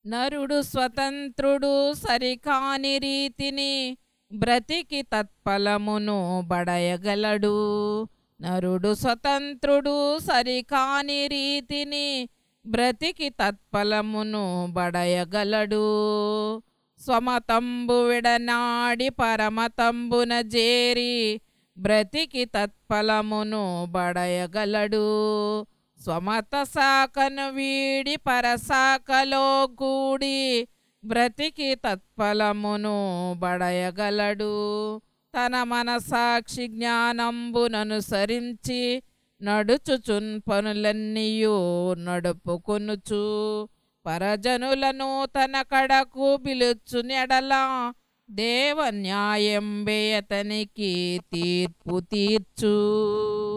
నరుడు స్వతంత్రుడు సరికాని రీతిని బ్రతికి తత్ఫలమును బడయగలడు నరుడు స్వతంత్రుడు సరికాని రీతిని బ్రతికి తత్ఫలమును బడయగలడు స్వమతంబు విడనాడి పరమతంబున జేరి బ్రతికి తత్ఫలమును బడయగలడు స్వమత శాఖను వీడి పరశాఖలో కూడి బ్రతికి తత్ఫలమును బడయగలడు తన మనసాక్షి జ్ఞానంబుననుసరించి నడుచుచున్ పనులన్నీయు నడుపుకొనుచు పరజనులను తన కడకు పిలుచునెడలా దేవ న్యాయం అతనికి తీర్పు తీర్చు